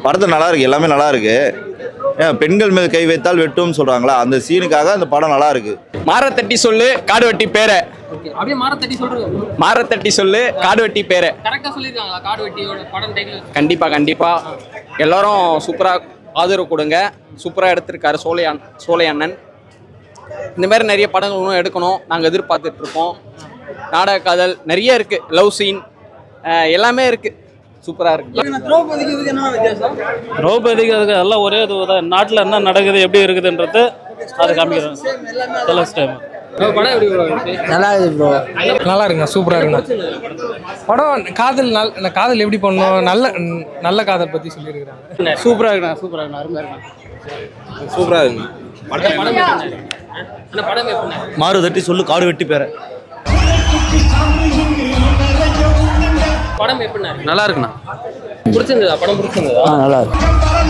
படத்தில் நல்லா இருக்கு எல்லாமே நல்லா இருக்கு ஏன் பெண்கள் மேல் கை வைத்தால் வெட்டும்னு சொல்றாங்களா அந்த சீனுக்காக அந்த படம் நல்லா இருக்கு மாரத்தட்டி சொல்லு காடு வெட்டி பேரை அப்படியே மாரத்தட்டி சொல்றது மாரத்தட்டி சொல்லு காடு வெட்டி பேரை கரெக்டா சொல்லிருக்காங்களா காடு வெட்டியோட படம் டைட்டில் கண்டிப்பா கண்டிப்பா எல்லாரும் சூப்பரா ஆதரவு கொடுங்க சூப்பரா எடுத்திருக்காரு சோலை அண்- சோலை அண்ணன் இந்த மாதிரி நிறைய படங்கள் இன்னும் எடுக்கணும் நாங்கள் எதிர்பார்த்துட்டு இருக்கோம் நாடக காதல் நிறைய இருக்கு லவ் சீன் எல்லாமே இருக்கு சூப்பரா இருக்கு திரௌபதிக்கு அதுக்கு எல்லாம் ஒரே இது தான் நாட்டில் என்ன நடக்குது எப்படி இருக்குதுன்றது அது காமிக்கிறோம் செலக்ட் டைம் படம் எப்படி bro இருக்கு? நல்லா இருக்குது ப்ரோ நல்லா இருக்குங்க சூப்பராக இருக்குங்க படம் காதல் நல் இந்த காதல் எப்படி பண்ணணும் நல்ல ம், நல்ல காதல் பற்றி சொல்லியிருக்கிறாங்க சூப்பராக இருக்குண்ணா சூப்பராக இருக்குண்ணா அருமையாக இருக்குண்ணா சூப்பராக இருக்கு படம் படம் எப்படி அந்த படம் எப்படி மாறு தட்டி சொல்லு காடு வெட்டி பேர படம் எப்படி நல்லா இருக்குண்ணா பிடிச்சிருந்ததா படம் பிடிச்சிருந்ததா நல்லா இருக்கு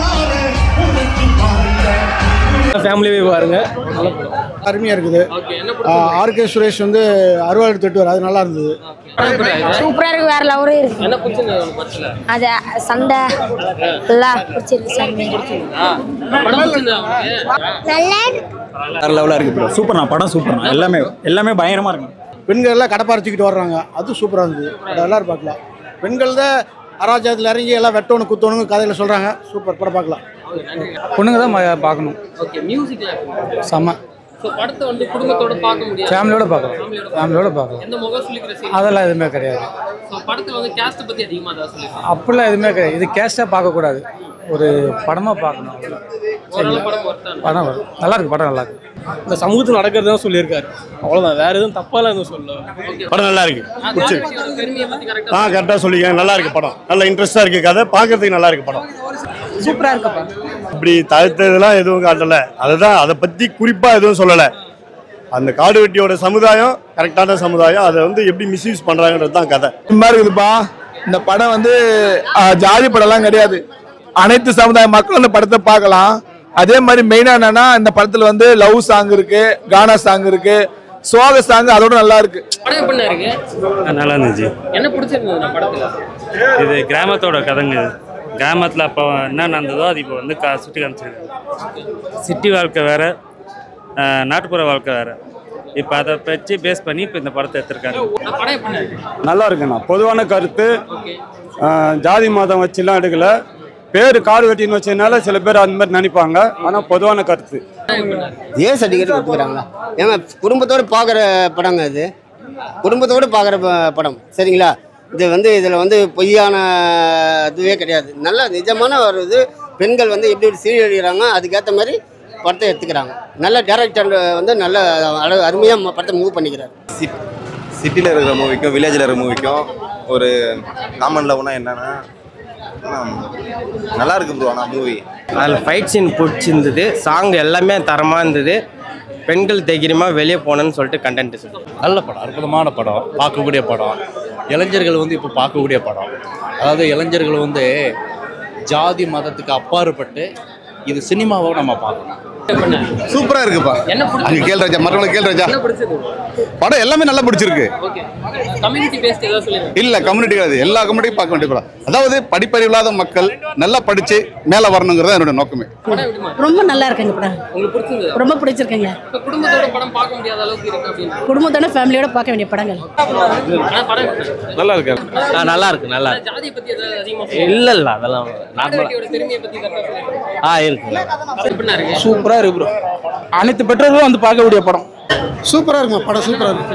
ஃபேமிலியே பாருங்க அருமையாக இருக்குது ஓகே என்ன பிடிச்சிருந்தது ஆர்கே சுரேஷ் வந்து அறுவாடு தட்டுவார் அது நல்லா இருந்தது படம் எப்படி இருக்கு? சூப்பரா இருக்கு வேற லவரே இருக்கு என்ன பிடிச்சிருந்தது உனக்கு படத்துல அது சண்டை எல்லாம் பிடிச்சிருக்கு சண்டை ஆ, படம் பிடிச்சிருந்ததா உனக்கு நல்லா வேற லெவலாக இருக்கு ப்ரோ சூப்பர்ண்ணா படம் சூப்பர்ண்ணா எல்லாமே எல்லாமே பயங்கரமாக இருக்கு பெண்கள் எல்லாம் கடப்பாரைச்சிக்கிட்டு வர்றாங்க அது சூப்பராக இருந்தது படம் எல்லாரும் பார்க்கலாம் பெண்கள் தான் அராஜகத்தில் இறங்கி எல்லாம் வெட்டணும் குத்தணுங்க கதையில் சொல்கிறாங்க சூப்பர் படம் பார்க்கலாம் பொண்ணுங்க தான் ம- பார்க்கணும் ஓகே மியூசிக்லாம் எப்படி செம்ம ஸோ படத்தை வந்து குடும்பத்தோட பார்க்க முடியாது ஃபேமிலியோட பார்க்கலாம் ஃபேமிலியோட பார்க்கலாம் எந்த முகம் சொல்லிக்கிற சீன் அதெல்லாம் எதுவுமே கிடையாது ஸோ படத்துல வந்து கேஸ்ட் பத்தி அதிகமாக தான் சொல்லியிருக்காங்க அப்படிலாம் எதுவுமே கிடையாது இது கேஸ்டாக பார்க்கக்கூடாது ஒரு படமாக பார்க்கணும் அவ்வளவுதான். ஓரளவு படம் ஒர்த்தான படம் வரும் நல்லா இருக்கு படம் நல்லா இருக்கு இந்த சமூகத்தில் நடக்கிறது தான் சொல்லியிருக்காரு அவ்வளோதான் வேற எதுவும் தப்பாலாம் எதுவும் சொல்ல படம் நல்லா இருக்கு பெருமையை பத்தி கரெக்டாக ஆ கரெக்டாக சொல்லிக்க நல்லா இருக்கு படம் நல்ல இன்ட்ரெஸ்டாக இருக்கு கதை பார்க்கறதுக்கு நல்லா இருக்கு படம் சூப்பராக இருக்குப்பா இப்படி தவிர்த்ததெல்லாம் எதுவும் காட்டல அதுதான் அதை பற்றி குறிப்பாக எதுவும் சொல்லலை அந்த காடு வெட்டியோட சமுதாயம் கரெக்டான சமுதாயம் அதை வந்து எப்படி மிஸ்யூஸ் பண்ணுறாங்கன்றது தான் கதை சும்மா இருக்குதுப்பா இந்த படம் வந்து ஆ, ஜாதி படம்லாம் கிடையாது அனைத்து சமுதாய மக்களும் இந்த படத்தை பார்க்கலாம் அதே மாதிரி மெயினாக என்னன்னா இந்த படத்தில் வந்து லவ் சாங் இருக்கு கானா சாங் இருக்கு சோக சாங் அதோட நல்லா இருக்கு படம் எப்படி இருக்கு நல்லா இருந்துச்சு என்ன பிடிச்சிருந்தது நான் படத்துல இது கிராமத்தோட கதைங்க இது கிராமத்தில் அப்போ என்ன நடந்ததோ அது இப்போ வந்து கா சுட்டி காமிச்சிருக்காங்க சிட்டி வாழ்க்கை வேற அஹ், நாட்டுப்புற வாழ்க்கை வேற இப்போ அதை வச்சு பேஸ் பண்ணி இப்போ இந்த படத்தை எடுத்திருக்காங்க நான் படம் எப்படி இருக்கு நல்லா இருக்குண்ணா பொதுவான கருத்து ஓகே ஆஹ், ஜாதி மதம் வச்சுலாம் எடுக்கல பேர் காடு வெட்டின்னு வச்சதுனால சில பேர் அந்த மாதிரி நினைப்பாங்க ஆனால் பொதுவான கருத்து ஏன் சர்டிஃபிகேட் கொடுத்துக்கிறாங்களா ஏங்க குடும்பத்தோடு பார்க்குற படங்க இது குடும்பத்தோடு பார்க்குற படம் சரிங்களா இது வந்து இதில் வந்து பொய்யான இதுவே கிடையாது நல்ல நிஜமான ஒரு இது பெண்கள் வந்து எப்படி எப்படி சீரழிகிறாங்க அதுக்கேற்ற மாதிரி படத்தை எடுத்துக்கிறாங்க நல்ல டேரக்டர் வந்து நல்ல அழ அருமையாக படத்தை மூவ் பண்ணிக்கிறார் சிட்டியில் இருக்கிற மூவிக்கும் வில்லேஜில் இருக்கிற மூவிக்கும் ஒரு காமன் லவ்னா என்னன்னா ஆனா, நல்லா இருக்கு ப்ரோ ஆனால் மூவி அதில் ஃபைட் சீன் பிடிச்சிருந்தது சாங் எல்லாமே தரமாக இருந்தது பெண்கள் தைரியமாக வெளியே போகணுன்னு சொல்லிட்டு கண்டென்ட் நல்ல படம் அற்புதமான படம் பார்க்கக்கூடிய படம் இளைஞர்கள் வந்து இப்போ பார்க்கக்கூடிய படம் அதாவது இளைஞர்கள் வந்து ஜாதி மதத்துக்கு அப்பாற்பட்டு இது சினிமாவை நம்ம பார்க்கணும் சூப்பராக இருக்குப்பா என்ன அங்கே பிடிச்சிருக்கு கேள் ராஜா மற்றவங்க கேள் ராஜா என்ன பிடிச்சது படம் எல்லாமே நல்லா பிடிச்சிருக்கு ஓகே கம்யூனிட்டி பேஸ்ட் ஏதாவது சொல்லிருங்க இல்ல கம்யூனிட்டி கிடையாது எல்லா கம்யூனிட்டியும் பார்க்க வேண்டிய படம் அதாவது படிப்பறிவு இல்லாத மக்கள் நல்லா படிச்சு மேல வரணுங்கிறது என்னோட நோக்கமே படம் எப்படிமா ரொம்ப நல்லா இருக்கு இந்த படம் உங்களுக்கு பிடிச்சிருந்தது ரொம்ப பிடிச்சிருக்குங்க இப்போ குடும்பத்தோட படம் பார்க்க முடியாத அளவுக்கு இருக்கு அப்படின்னு குடும்பத்தோட ஃபேமிலியோட பார்க்க வேண்டிய படங்கள் ஆனா படம் எப்படி இருக்கு? நல்லா இருக்கு நல்லா இருக்கு நல்லா ஆனா ஜாதியை பத்தி ஏதாவது அதிகமா சொல்லுங்க இல்லை இல்லை அதெல்லாம் நாடகத்தோட பெருமையை பத்தி கரெக்டா சொல்லுங்க ஆ இருக்கு எப்படிண்ணா இருக்கு சூப்பராக இருக்கு ப்ரோ அனைத்து பெற்றோர்களும் வந்து பார்க்கக்கூடிய படம் சூப்பராக இருக்குமா படம் சூப்பராக இருக்கு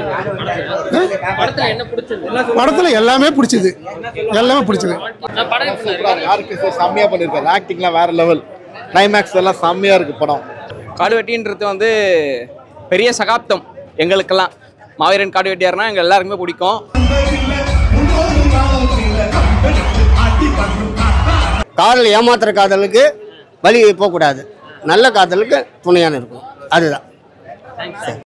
படத்துல என்ன பிடிச்சது படத்தில் எல்லாமே பிடிச்சது எல்லாமே பிடிச்சது நான் படம் எப்படி இருக்கு யாருக்கு செம்மையா பண்ணிருக்காரு ஆக்டிங்லாம் வேற லெவல் கிளைமேக்ஸ் எல்லாம் செம்மையா இருக்கு படம் காடு வெட்டின்றது வந்து பெரிய சகாப்தம் எங்களுக்கெல்லாம் மாவீரன் காடு வெட்டியார்னா எங்கள் எல்லாருக்குமே பிடிக்கும் காதல் ஏமாத்துற காதலுக்கு வழி போகக்கூடாது நல்ல காதலுக்கு துணையான இருக்கும் அதுதான்